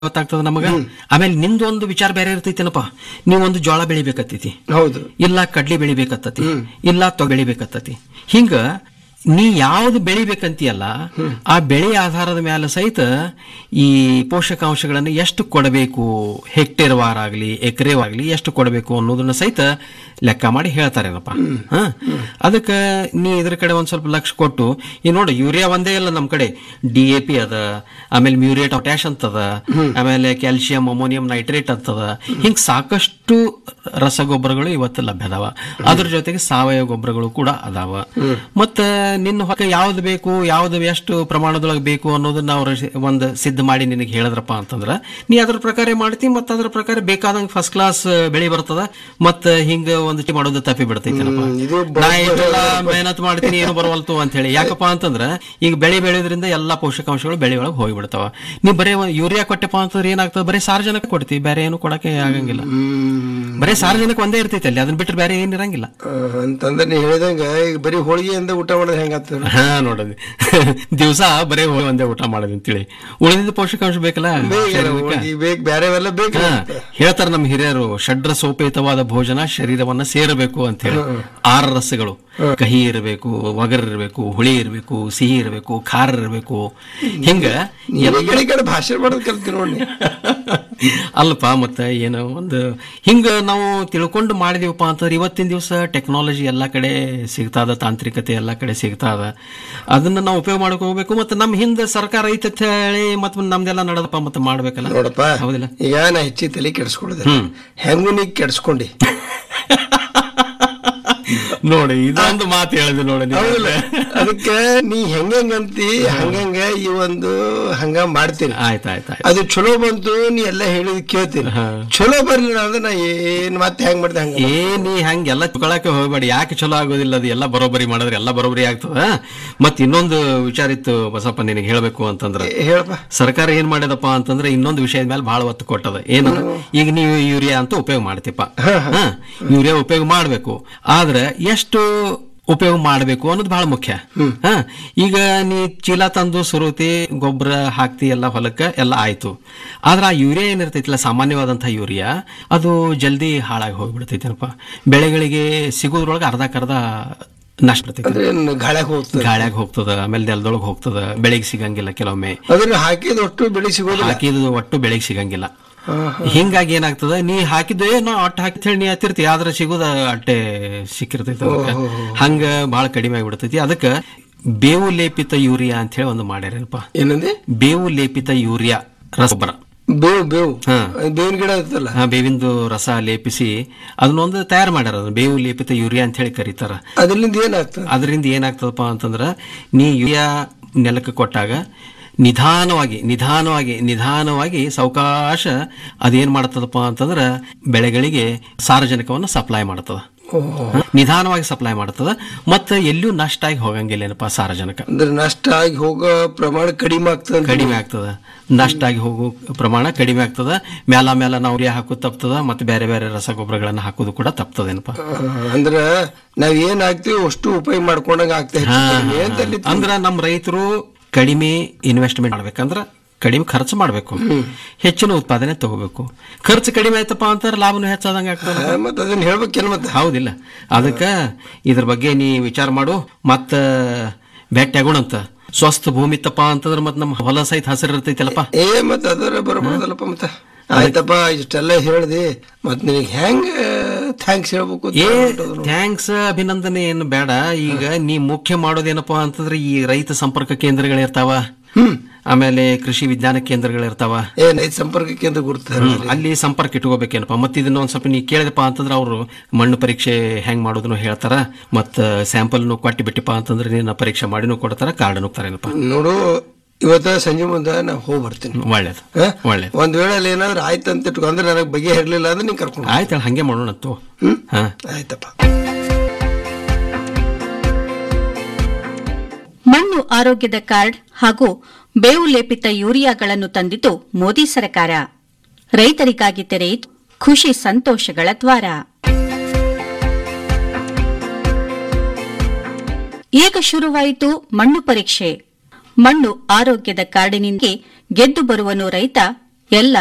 ಗೊತ್ತಾಗ್ತದ ನಮಗ ಆಮೇಲೆ ನಿಂದು ಒಂದು ವಿಚಾರ ಬೇರೆ ಇರ್ತೈತೇನಪ್ಪ ನೀವೊಂದು ಜೋಳ ಬೆಳಿಬೇಕತ್ತೈತಿ ಹೌದು ಇಲ್ಲ ಕಡ್ಲಿ ಬೆಳಿಬೇಕತ್ತತಿ ಇಲ್ಲ ತೊ ಬೆಳಿಬೇಕತ್ತತಿ ಹಿಂಗ ನೀ ಯಾವ್ದು ಬೆಳಿಬೇಕಂತೀಯಲ್ಲ ಆ ಬೆಳೆ ಆಧಾರದ ಮೇಲೆ ಸಹಿತ ಈ ಪೋಷಕಾಂಶಗಳನ್ನು ಎಷ್ಟು ಕೊಡಬೇಕು ಹೆಕ್ಟೇರ್ ವಾರ ಆಗ್ಲಿ ಎಕರೆ ಆಗ್ಲಿ ಎಷ್ಟು ಕೊಡಬೇಕು ಅನ್ನೋದನ್ನ ಸಹಿತ ಲೆಕ್ಕ ಮಾಡಿ ಹೇಳ್ತಾರೇನಪ್ಪ ಹ ಅದಕ್ಕೆ ನೀ ಇದ್ರ ಕಡೆ ಒಂದ್ ಸ್ವಲ್ಪ ಲಕ್ಷ ಕೊಟ್ಟು ಈ ನೋಡಿ ಯೂರಿಯಾ ಒಂದೇ ಇಲ್ಲ ನಮ್ ಕಡೆ ಡಿ ಎ ಪಿ ಅದ ಆಮೇಲೆ ಮ್ಯೂರಿಯೇಟ್ ಪೊಟ್ಯಾಶ್ ಅಂತದ ಆಮೇಲೆ ಕ್ಯಾಲ್ಸಿಯಂ ಅಮೋನಿಯಂ ನೈಟ್ರೇಟ್ ಅಂತದ ಹಿಂಗ್ ಸಾಕಷ್ಟು ರಸಗೊಬ್ಬರಗಳು ಇವತ್ತು ಲಭ್ಯ ಅದಾವ ಅದ್ರ ಜೊತೆಗೆ ಸಾವಯವ ಗೊಬ್ಬರಗಳು ಕೂಡ ಅದಾವ ಮತ್ತ ನಿನ್ನ ಹೊಕ್ಕ ಯಾವ್ದು ಬೇಕು ಯಾವ್ದು ಎಷ್ಟು ಪ್ರಮಾಣದೊಳಗೆ ಬೇಕು ಅನ್ನೋದನ್ನ ಅವ್ರ ಒಂದು ಸಿದ್ಧ ಮಾಡಿ ನಿನಗೆ ಹೇಳಿದ್ರಪ್ಪ ಅಂತಂದ್ರ ನೀ ಅದ್ರ ಪ್ರಕಾರ ಮಾಡ್ತಿ ಮತ್ತ ಅದ್ರ ಪ್ರಕಾರ ಬೇಕಾದಂಗ ಫಸ್ಟ್ ಕ್ಲಾಸ್ ಬೆಳೆ ಬರ್ತದ ಮತ್ತ ಹಿಂಗ ಒಂದು ಟಿ ಮಾಡೋದು ತಪ್ಪಿ ಬಿಡ್ತೈತೇನಪ್ಪ ಇದು ನಾ ಇಷ್ಟೆಲ್ಲ ಮೆಹನತ್ ಮಾಡ್ತೀನಿ ಏನು ಬರವಲ್ತು ಅಂತ ಹೇಳಿ ಯಾಕಪ್ಪ ಅಂತಂದ್ರ ಈಗ ಬೆಳೆ ಬೆಳೆಯೋದ್ರಿಂದ ಎಲ್ಲಾ ಪೋಷಕಾಂಶಗಳು ಬೆಳೆ ಒಳಗೆ ಹೋಗಿಬಿಡ್ತಾವ ನೀ ಬರೇ ಒಂದ್ ಯೂರಿಯಾ ಕೊಟ್ಟಪ್ಪ ಅಂತಂದ್ರೆ ಏನಾಗ್ತದೆ ಬರೀ ಸಾರ್ವಜನಿಕ ಕೊಡ್ತಿ ಬೇರೆ ಏನು ಕೊಡಕ್ಕೆ ಆಗಂಗಿಲ್ಲ ಹ್ಮ್ ಬರೀ ಸಾರ್ವಜನಿಕ ಒಂದೇ ಇರ್ತೈತೆ ಅಲ್ಲಿ ಅದನ್ನ ಬಿಟ್ಟರೆ ಬೇರೆ ಏನಿರಂಗಿಲ್ಲ ಆ, ಅಂತಂದ್ರೆ ನೀ ಹೇಳಿದಂಗ ಈಗ ಬರೀ ಹೋಳಿಗೆಯಿಂದ ಊಟ ಮಾಡೋದು ಹೆಂಗಾಗ್ತದ ಹಾ ನೋಡೋದು ದಿವಸ ಬರೇ ಹೋಗಿ ಒಂದೇ ಊಟ ಮಾಡೋದು ಅಂತೇಳಿ ಉಳಿದಿದ್ದ ಪೋಷಕಾಂಶ ಬೇಕಲ್ಲ ಶರೀರಕ್ಕೆ. ಬೇಕು ಬೇರೆವೆಲ್ಲ ಬೇಕು ಹಾ, ಹೇಳ್ತಾರ ನಮ್ಮ ಹಿರಿಯರು ಷಡ್ರ ಸೋಪೇತವಾದ ಭೋಜನ ಶರೀರವನ್ನ ಸೇರಬೇಕು ಅಂತ ಹೇಳಿ ಆರು ರಸಗಳು ಕಹಿ ಇರಬೇಕು ಒಗರ್ ಇರಬೇಕು ಹುಳಿ ಇರಬೇಕು ಸಿಹಿ ಇರಬೇಕು ಖಾರ ಇರಬೇಕು ಹಿಂಗ ಎಲ್ಲ ಕಡೆ ಈ ಕಡೆ ಭಾಷೆ ಮಾಡೋದು ಕಲ್ತಿ ನೋಡಿ ಅಲ್ಪ ಮತ್ತ ಏನೋ ಒಂದು ಹಿಂಗ ನಾವು ತಿಳ್ಕೊಂಡು ಮಾಡಿದೀವಪ್ಪ ಅಂತಂದ್ರೆ ಇವತ್ತಿನ ದಿವಸ ಟೆಕ್ನಾಲಜಿ ಎಲ್ಲಾ ಕಡೆ ಸಿಗ್ತಾದ ತಾಂತ್ರಿಕತೆ ಎಲ್ಲಾ ಕಡೆ ಸಿಗ್ತಾದ ಅದನ್ನ ನಾವು ಉಪಯೋಗ ಮಾಡಕ್ ಹೋಗ್ಬೇಕು ಮತ್ತೆ ನಮ್ಮ ಹಿಂದೆ ಸರ್ಕಾರ ಐತೆ ಅಂತ ಹೇಳಿ ಮತ್ತೆ ನಮ್ದೆಲ್ಲ ನಡೆದಪ್ಪ ಮತ್ತೆ ಮಾಡ್ಬೇಕಲ್ಲ ನೋಡಪ್ಪ ಹೌದಿಲ್ಲ ಈಗ ನಾ ಹೆಚ್ಚಿ ತಲೆ ಕೆಡಿಸ್ಕೊಳ್ಳೋದಿಲ್ಲ ಹೆಂಗು ನೀ ಕೆಡಿಸ್ಕೊಂಡಿ ನೋಡಿ ಇದೊಂದು ಮಾತು ಹೇಳಿದೆ ನೋಡಿ ನೀವು. ಹೌದಿಲ್ಲ ಅದಕ್ಕೆ ನೀ ಹೆಂಗಂತಿ ಹಂಗಂಗ ಈ ಒಂದು ಹಂಗ ಮಾಡ್ತೀನಿ ಆಯ್ತ್ ಆಯ್ತ್ ಆಯ್ತ್ ಅದು ಚಲೋ ಬಂತು ನೀ ಎಲ್ಲ ಹೇಳಿದ್ ಕೇಳ್ತೀನಿ ಚಲೋ ಬರ್ಲಿಲ್ಲ ಅಂದ್ರೆ ನಾ ಏನ್ ಮತ್ತೆ ಹೆಂಗ್ ಮಾಡ್ದೆ ಹಂಗ ಏ ನೀ ಹಂಗೆಲ್ಲ ತುಕೊಳಕ್ಕೆ ಹೋಗ್ಬೇಡಿ ಯಾಕೆ ಚಲೋ ಆಗೋದಿಲ್ಲ ಅದು ಎಲ್ಲ ಬರೋಬ್ಬರಿ ಮಾಡಿದ್ರೆ ಎಲ್ಲ ಬರೋಬ್ಬರಿ ಆಗ್ತದ ಮತ್ ಇನ್ನೊಂದು ವಿಚಾರ ಇತ್ತು ಬಸಪ್ಪ ನಿನಗೆ ಹೇಳ್ಬೇಕು ಅಂತಂದ್ರ ಹೇಳಪ್ಪ ಸರ್ಕಾರ ಏನ್ ಮಾಡ್ಯದಪ್ಪ ಅಂತಂದ್ರೆ ಇನ್ನೊಂದು ವಿಷಯದ ಮೇಲೆ ಬಹಳ ಒತ್ತು ಕೊಟ್ಟದ ಏನಂದ್ರೆ ಈಗ ನೀವು ಯೂರಿಯಾ ಅಂತ ಉಪಯೋಗ ಮಾಡ್ತೀಪ ಹಾ, ಯೂರಿಯಾ ಉಪಯೋಗ ಮಾಡ್ಬೇಕು ಆದ್ರೆ ಎಷ್ಟು ಉಪಯೋಗ ಮಾಡಬೇಕು ಅನ್ನೋದು ಬಹಳ ಮುಖ್ಯ ಹಾ ಈಗ ನೀ ಚೀಲ ತಂದು ಸುರುತಿ ಗೊಬ್ಬರ ಹಾಕ್ತಿ ಎಲ್ಲ ಹೊಲಕ್ಕ ಎಲ್ಲ ಆಯ್ತು ಆದ್ರೆ ಆ ಯೂರಿಯಾ ಏನಿರ್ತೈತಿಲ್ಲ ಸಾಮಾನ್ಯವಾದಂತಹ ಯೂರಿಯಾ ಅದು ಜಲ್ದಿ ಹಾಳಾಗಿ ಹೋಗ್ಬಿಡ್ತೈತೇನಪ್ಪ ಬೆಳೆಗಳಿಗೆ ಸಿಗೋದ್ರೊಳಗೆ ಅರ್ಧಕ್ಕರ್ಧ ನಷ್ಟ ಬರ್ತೈತಿ ಅಂದ್ರೆ ಏನ್ ಗಾಳ್ಯಾಗ ಹೋಗ್ತದೆ ಗಾಳ್ಯಾಗ ಹೋಗ್ತದ ಆಮೇಲೆ ನೆಲದೊಳಗೆ ಹೋಗ್ತದ ಬೆಳೆಗೆ ಸಿಗಂಗಿಲ್ಲ ಕೆಲವೊಮ್ಮೆ ಅದನ್ನ ಹಾಕಿದ ಒಟ್ಟು ಬೆಳೆ ಸಿಗೋದಿಲ್ಲ ಹಾಕಿದ್ದು ಒಟ್ಟು ಬೆಳೆಗೆ ಸಿಗಂಗಿಲ್ಲ ಹಿಂಗಾಗಿ ಏನಾಗ್ತದ ನೀ ಹಾಕಿದ್ದು ಏನೋ ಅಟ್ಟ ಹಾಕಿ ಹೇಳಿ ನೀ ಹತ್ತಿರ್ತಿ ಆದ್ರೆ ಸಿಗೋದ ಅಟ್ಟೆ ಸಿಕ್ಕಿರ್ತೈತಿ ಅದಕ್ಕ ಹಂಗ ಬಹಳ ಕಡಿಮೆ ಆಗಿಬಿಡ್ತೈತಿ ಅದಕ್ಕ ಬೇವು ಲೇಪಿತ ಯೂರಿಯಾ ಅಂತ ಹೇಳಿ ಒಂದು ಮಾಡ್ಯಾರಪ್ಪ ಏನಂದೆ ಬೇವು ಲೇಪಿತ ಯೂರಿಯಾ ರಸಗೊಬ್ಬರ ಬೇವು ಬೇವು ಹಾ. ಬೇವಿನ ಗಿಡ ಇರ್ತಲ್ಲ ಆ ಬೇವಿಂದು ರಸ ಲೇಪಿಸಿ ಅದನ್ನೊಂದು ತಯಾರು ಮಾಡ್ಯಾರ ಅದನ್ನ ಬೇವು ಲೇಪಿತ ಯೂರಿಯಾ ಅಂತ ಹೇಳಿ ಕರೀತಾರ ಅದರಿಂದ ಏನಾಗ್ತದೆ ಅದರಿಂದ ಏನಾಗ್ತದಪ್ಪ ಅಂತಂದ್ರ ನೀ ಯೂರಿಯಾ ನೆಲಕ್ಕೆ ಕೊಟ್ಟಾಗ ನಿಧಾನವಾಗಿ ನಿಧಾನವಾಗಿ ನಿಧಾನವಾಗಿ ಸಾವಕಾಶ ಅದೇನ್ ಮಾಡ್ತದಪ್ಪ ಅಂತಂದ್ರ ಬೆಳೆಗಳಿಗೆ ಸಾರಜನಕವನ್ನು ಸಪ್ಲೈ ಮಾಡ್ತದ ಹ? ನಿಧಾನವಾಗಿ ಸಪ್ಲೈ ಮಾಡ್ತದ ಮತ್ತೆ ಎಲ್ಲೂ ನಷ್ಟ ಆಗಿ ಹೋಗಂಗಿಲ್ಲ ಏನಪ್ಪ ಸಾರಜನಕ ಅಂದ್ರೆ ನಷ್ಟ ಆಗಿ ಹೋಗೋ ಪ್ರಮಾಣ ಕಡಿಮೆ ಆಗ್ತದೆ ಅಂತ. ಕಡಿಮೆ ಆಗ್ತದ ನಷ್ಟ ಆಗಿ ಹೋಗೋ ಪ್ರಮಾಣ ಕಡಿಮೆ ಆಗ್ತದ ಮೇಲ ಮೇಲ ನಾವು ಯೂರಿಯಾ ಹಾಕೋದು ತಪ್ತದ ಮತ್ತೆ ಬೇರೆ ಬೇರೆ ರಸಗೊಬ್ಬರಗಳನ್ನ ಹಾಕೋದು ಕೂಡ ತಪ್ತದೇನಪ್ಪ ಆ, ಅಂದ್ರ ನಾವ್ ಏನ್ ಹಾಕ್ತಿವಿ ಅಷ್ಟು ಉಪಯೋಗ ಮಾಡ್ಕೊಂಡಂಗ ಆಗ್ತಾ ಹಾ, ಏನ್ ತಲ್ಲಿ ಅಂದ್ರ ನಮ್ಮ ರೈತರು ಕಡಿಮೆ ಇನ್ವೆಸ್ಟ್ಮೆಂಟ್ ಮಾಡ್ಬೇಕಂದ್ರ ಕಡಿಮೆ ಖರ್ಚು ಮಾಡಬೇಕು ಹೆಚ್ಚಿನ ಉತ್ಪಾದನೆ ತಗೋಬೇಕು ಖರ್ಚು ಕಡಿಮೆ ಆಯ್ತಪ್ಪ ಅಂತಾರೆ ಲಾಭನೂ ಹೆಚ್ಚಾದಂಗ ಆಗ್ತದ ಮತ್ತ ಅದನ್ನ ಹೇಳ್ಬೇಕೇನ್ ಮತ್ತೆ ಹೌದಿಲ್ಲ ಅದಕ್ಕ ಇದ್ರ ಬಗ್ಗೆ ನೀ ವಿಚಾರ ಮಾಡು ಮತ್ತ ಭೇಟಿ ಆಗೋಣಂತ ಸ್ವಸ್ಥ ಭೂಮಿ ತಪ್ಪ ಅಂತಂದ್ರ ಮತ್ ನಮ್ಮ ಹೊಲ ಸಹಿತ ಹಸಿರು ಇರ್ತೈತಲ್ಲಪ್ಪ ಏ ಮತ್ತ ಅದರ ಬರಬಹುದಲ್ಲಪ್ಪ ಮತ್ತ ಆಯ್ತಪ್ಪ ಇಷ್ಟೆಲ್ಲ ಹೇಳ್ದಿ ಮತ್ ನಿನಗೆ ಹೆಂಗ ಥ್ಯಾಂಕ್ಸ್ ಹೇಳ್ಬೇಕು ಅಂತ ಏ ಹೇಳ್ಬಿಟ್ಟದ್ರು. ಥ್ಯಾಂಕ್ಸ್ ಅಭಿನಂದನೆ ಏನು ಬೇಡ ಈಗ ನೀ ಮುಖ್ಯ ಮಾಡೋದೇನಪ್ಪ ಅಂತಂದ್ರೆ ಈ ರೈತ ಸಂಪರ್ಕ ಕೇಂದ್ರಗಳಿರ್ತಾವ ಆಮೇಲೆ ಕೃಷಿ ವಿಜ್ಞಾನ ಕೇಂದ್ರಗಳಿರ್ತಾವ ಏ ನೈಟ್ ಸಂಪರ್ಕ ಕೇಂದ್ರ ಗುರುತ ಅಲ್ಲಿ ಸಂಪರ್ಕ ಇಟ್ಕೋಬೇಕೇನಪ್ಪ ಮತ್ತೆ ಇದನ್ನ ಒಂದ್ ಸ್ವಲ್ಪ ನೀ ಕೇಳಿದಪ್ಪ ಅಂತಂದ್ರೆ ಅವರು ಮಣ್ಣು ಪರೀಕ್ಷೆ ಹೆಂಗ್ ಮಾಡೋದನ್ನು ಹೇಳ್ತಾರ ಮತ್ತ ಸ್ಯಾಂಪಲ್ನು ಕೊಟ್ಟಿ ಬಿಟ್ಟಿಪ್ಪ ಅಂತಂದ್ರೆ ನಿನ್ನ ಪರೀಕ್ಷೆ ಮಾಡಿನೂ ಕೊಡ್ತಾರ ಕಾರ್ಡ್ನು ಕೊಡ್ತಾರೇನಪ್ಪ ನೋಡು ಇವತ್ತ ಸಂಜೆ ಮುಂದೆ ನಾ ಹೋಗಿ ಬರ್ತೀನಿ ಒಳ್ಳೇದು ಹ? ಒಳ್ಳೇದು ಒಂದ್ ವೇಳೆ ಅಲ್ಲಿ ಏನಾದ್ರು ಆಯ್ತು ಅಂತ ಇಟ್ಕೊ ಅಂದ್ರೆ ನನಗೆ ಬಗೆ ಇರ್ಲಿಲ್ಲ ಅಂದ್ರೆ ನೀನ್ ಕರ್ಕೊಂಡು ಆಯ್ತು ಹಂಗೆ ಮಾಡೋಣ ತೋ ಹಾ ಆಯ್ತಪ್ಪ ಮಣ್ಣು ಆರೋಗ್ಯದ ಕಾರ್ಡ್ ಹಾಗೂ ಬೇವು ಲೇಪಿತ ಯೂರಿಯಾಗಳನ್ನು ತಂದಿತು ಮೋದಿ ಸರ್ಕಾರ ರೈತರಿಗಾಗಿ ತೆರೆಯಿತು ಖುಷಿ ಸಂತೋಷಗಳ ದ್ವಾರ ಈಗ ಶುರುವಾಯಿತು ಮಣ್ಣು ಪರೀಕ್ಷೆ ಮಣ್ಣು ಆರೋಗ್ಯದ ಕಾರ್ಡಿನಿಂದ ಗೆದ್ದು ಬರುವನು ರೈತ ಎಲ್ಲ